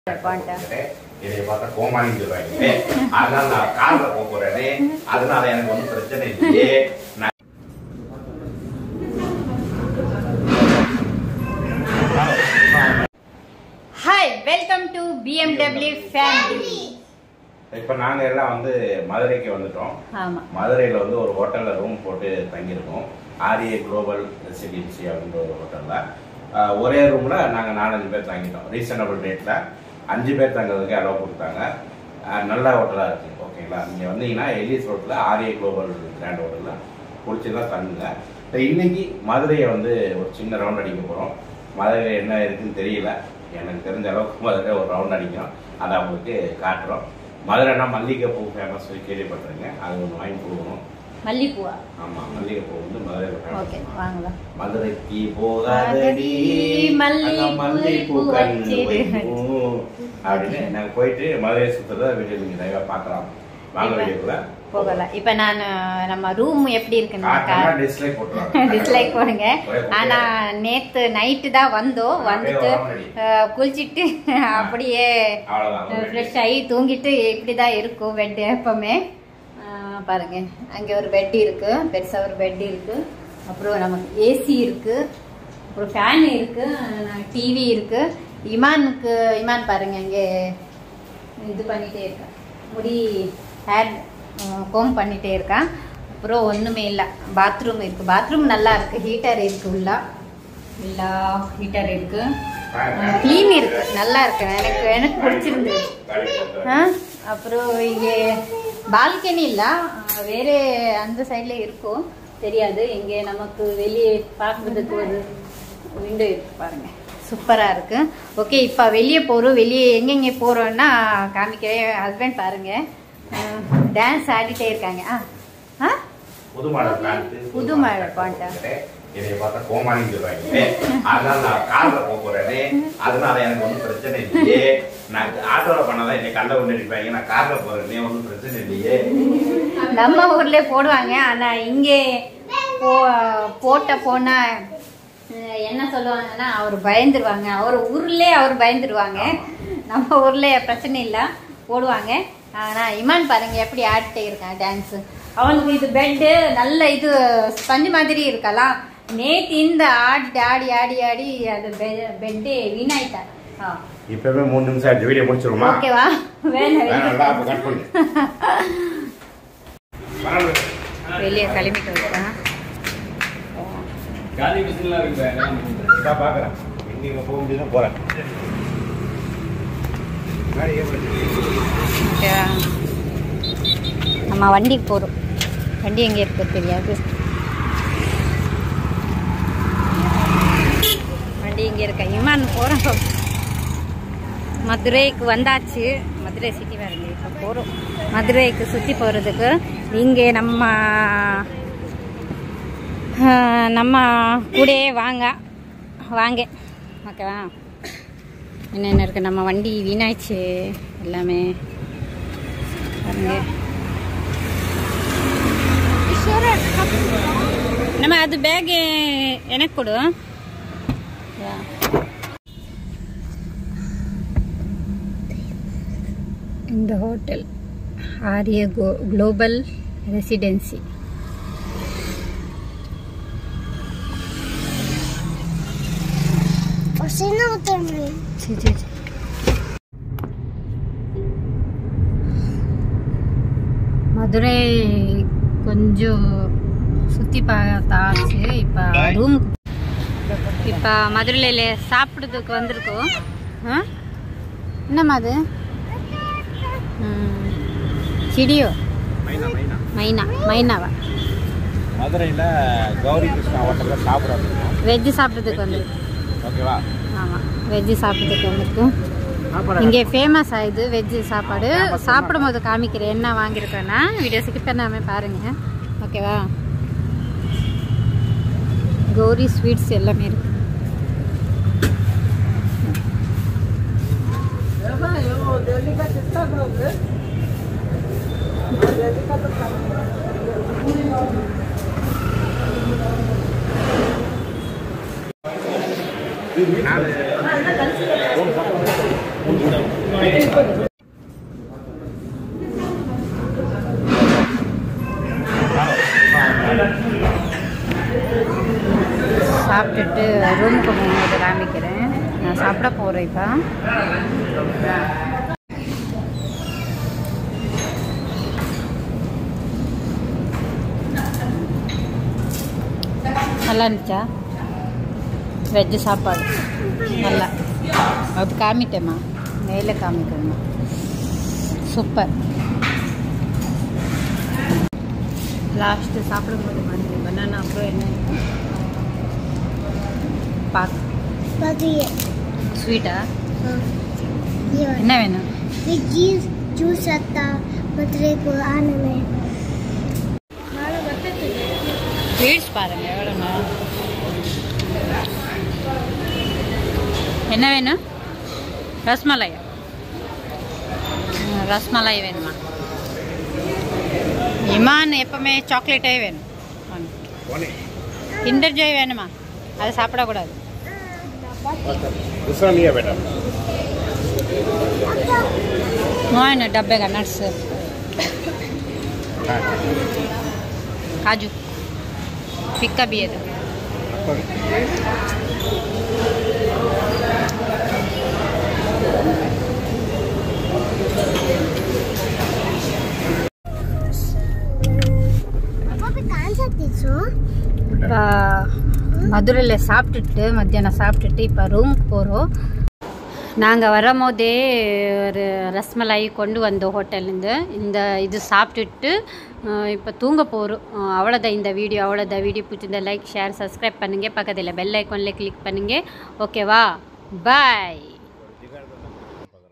போகிறேன் இதை பார்த்தா கோமானி சொல்றாங்க அதனால நான் கார்ல போக போறேனே அதனால எனக்கு ஒன்றும் பிரச்சனை இல்லையே நான் hi welcome to BMW family இப்ப நாங்க எல்லாம் வந்து மதுரைக்கு வந்துட்டோம் ஆமா மதுரையில் வந்து ஒரு ஹோட்டலில் ரூம் போட்டு தங்கியிருக்கோம் ஆர்ஏ குளோபல் ரெசிடென்சி அப்படின்ற ஒரு ஹோட்டலில் ஒரே ரூமில் நாங்கள் நாலஞ்சு பேர் தங்கிட்டோம் ரீசனபிள் ரேட்டில் அஞ்சு பேர் தங்குறதுக்கு அளவு கொடுத்தாங்க அஹ், நல்ல ஹோட்டலாக இருக்குது ஓகேங்களா நீங்கள் வந்தீங்கன்னா எலிஸ் ரோட்டில் ஆர்ஏ குளோபல் கிராண்ட் ஹோட்டலில் பிடிச்சதான் தங்குங்க இப்போ இன்னைக்கு மதுரையை வந்து ஒரு சின்ன ரவுண்ட் அடிக்க போகிறோம் மதுரையில் என்ன இருக்குன்னு தெரியல எனக்கு தெரிஞ்ச அளவுக்கு மதுரை ஒரு ரவுண்ட் அடிக்கும் அதை அவங்களுக்கு காட்டுறோம் மதுரைனா மல்லிகைப்பூ ஃபேமஸ் கேள்விப்பட்டிருங்க அது ஒன்று வாங்கி கொடுக்கணும் மல்லிப்பூவா ஆமா மல்லிகைப்பூ வந்து மதுரையில் ஓகே ஃபேமஸ் வாங்கலாம் மதுரைக்கு போகாதடி மல்லிகைப்பூ அங்க மல்லிகைப்பூ கண்ணு வச்சிரு. வைக்கும். அப்படின்னு நாங்க போயிட்டு மதுரையை சுத்துறத வீடியோ நீங்க லைவா பார்க்கலாம் வாங்க இப்ப வீடியோக்குள்ள போகலாம் இப்போ நான் நம்ம ரூம் எப்படி இருக்குன்னு டிஸ்லைக் போட்டுருவாங்க டிஸ்லைக் போடுங்க ஒரே குப்பையா ஆனா நேத்து நைட்டு தான் வந்தோம் அப்படியே வந்துட்டு வராம ready. அஹ், குளிச்சிட்டு அப்படியே அவ்வளவுதான் ஃப்ரெஷ் ஆகி தூங்கிட்டு இப்படி தான் இருக்கும் பெட் எப்பவுமே அஹ், பாருங்க அங்கே ஒரு பெட் இருக்கு பெருசா ஒரு பெட் இருக்கு அப்புறம் நமக்கு ஏசி இருக்கு அப்புறம் ஃபேன் இருக்கு டிவி இருக்கு இமானுக்கு இமான் பாருங்க இங்கே இது பண்ணிட்டே இருக்கேன் முடி ஹேர் கோம் பண்ணிட்டே இருக்கான் அப்புறம் ஒன்றுமே இல்லை பாத்ரூம் இருக்கு பாத்ரூம் நல்லா இருக்கு ஹீட்டர் இருக்கு உள்ள உள்ள ஹீட்டர் இருக்கு க்ளீன் இருக்கு நல்லா இருக்கு எனக்கு எனக்கு பிடிச்சிருந்தது ஆ, அப்புறம் இங்கே பால்கனி இல்ல ஆ, வேற அந்த சைட்ல இருக்கும் தெரியாது இங்கே நமக்கு வெளியே பார்க்கறதுக்கு ஒரு விண்டோ இருக்கு பாருங்க சூப்பரா இருக்கு ஓகே இப்போ வெளியே போறோம் வெளியே எங்கெங்க போறோம்னா காமிக்கிறேன் ஹஸ்பண்ட் பாருங்க டான்ஸ் ஆடிட்டே இருக்காங்க ஆ ஆ புது மாடல் பிளான்ட் புது மாடல் plant ஆ? இதை பார்த்தா கோமானி சொல்றாங்க அதனால நான் கார்ல போக போறேனே அதனால எனக்கு ஒன்றும் பிரச்சனை இல்லையே நான் ஆட்டோல பண்ணாதான் என்னை கல்ல கொண்டு அடிப்பாங்க நான் கார்ல போறேனே ஒன்றும் பிரச்சனை இல்லையே நம்ம ஊர்ல போடுவாங்க ஆனா இங்கே போ போட்ட போனா அஹ், என்ன சொல்லுவாங்கன்னா அவர் பயந்துருவாங்க அவர் ஊர்லயே அவர் பயந்துருவாங்க நம்ம ஊர்ல பிரச்சனை இல்லை போடுவாங்க ஆனா இமான் பாருங்க எப்படி ஆடிட்டே இருக்கான் டான்ஸ் அவனுக்கு இது பெட்டு நல்ல இது ஸ்பஞ்சு மாதிரி இருக்கலாம் நேத்து இந்த ஆடி ஆடி ஆடி ஆடி அது பெட்டே வீணாயிட்டா ஆ இப்பவே மூணு நிமிஷம் ஆயிடுச்சு வீடியோ முடிச்சிருமா ஓகேவா வேணாம் வேணாம்டா, அப்ப cut பண்ணு. வேணாம். வெளியே கிளம்பிட்டு வச்சேன் காலி மிஷின்லாம் இருக்கு பாரு, எல்லாம் போட்டு. இதா பாக்குறேன். இன்னைக்கு போக முடியுதுன்னா போறேன். முன்னாடி ஏன் போயிட்டு? ஓகேவா நம்ம வண்டிக்கு போகிறோம் வண்டி எங்கே இருக்கு தெரியாது வண்டி இங்கே இருக்க இமான் போகிறோம் மதுரைக்கு வந்தாச்சு மதுரை சிட்டி வருங்க இப்போ போகிறோம் மதுரைக்கு சுற்றி போகிறதுக்கு இங்கே நம்ம ஆஹ், நம்ம கூடயே வாங்க வாங்க ஓகேவா என்னென்ன இருக்குது நம்ம வண்டி வீணாச்சு எல்லாமே பாருங்க நம்ம அது பேக் எனக்கு கொடு யா. இந்த ஹோட்டல் ஆரிய கோ குளோபல் ரெசிடென்சி சரி சரி சரி மதுரை கொஞ்சம் சுற்றி பார்த்தாச்சு இப்போ ரூம் இப்போ மதுரையில் சாப்பிட்றதுக்கு வந்திருக்கோம் ஆ என்னம்மா அது ம், சிடியோ மைனா, மைனா. மைனா மைனாவா மதுரையில கௌரி கிருஷ்ணா ஹோட்டல்ல சாப்பிட வந்திருக்கோம் வெஜ்ஜு சாப்பிட்றதுக்கு வந்திருக்கு ஓகேவா ஆமாம் வெஜ்ஜு சாப்பிட்றதுக்கு வந்திருக்கோம் இங்கே ஃபேமஸ் ஆகுது வெஜ்ஜு சாப்பாடு சாப்பிடும் போது காமிக்கிறேன் என்ன வாங்கியிருக்கேன்னா வீடியோ ஸ்கிப் பண்ணாமல் பாருங்கள் ஓகேவா கௌரி ஸ்வீட்ஸ் எல்லாமே இருக்கு நாலு. மூணு சாப்பிடுவோம். மூணு சாப்பிடுவோம். சாப்பிட்டுட்டு ரூமுக்கு போகும்போது காமிக்கிறேன் நான் சாப்பிட போகிறேன் இப்போ நல்லா இருந்துச்சா வெஜ்ஜு சாப்பாடு நல்லா அது காமிட்டேம்மா மேலே காமிக்கணுமா சூப்பர் லாஸ்ட்டு சாப்பிடும்போது மாதிரி பனானா அப்புறம் என்ன பாக் Pagi. ஸ்வீட்டா Ya. என்ன வேணும் Veggies, juice atau putri Quran में ஸ்வீட்ஸ் பாருங்க எவ்வளோ நேரம் என்ன வேணும் ரஸ்மலாயா ம், ரஸ்மலாய் வேணுமா இமான் எப்பவுமே சாக்லேட்டே வேணும் கிண்டர் ஜாய் வேணுமா அதை சாப்பிடக்கூடாது दूसरा लिया बेटा नॉन डब्बे का नट्स काजू फिक्का भी है तो Apa pekan satu so? இப்போ மதுரையில் சாப்பிட்டுட்டு மத்தியானம் சாப்பிட்டுட்டு இப்போ ரூமுக்கு போகிறோம் நாங்கள் வரும்போதே ஒரு ரஸ்மலாய் கொண்டு வந்தோம் ஹோட்டல்லேருந்து இந்த இது சாப்பிட்டுட்டு இப்போ தூங்க போகிறோம் அவ்வளோதான் இந்த வீடியோ அவ்வளோதான் வீடியோ பிடிச்சிருந்தா லைக் ஷேர் சப்ஸ்கிரைப் பண்ணுங்கள் பக்கத்தில் பெல் ஐக்கானில் கிளிக் பண்ணுங்கள் ஓகேவா பாய்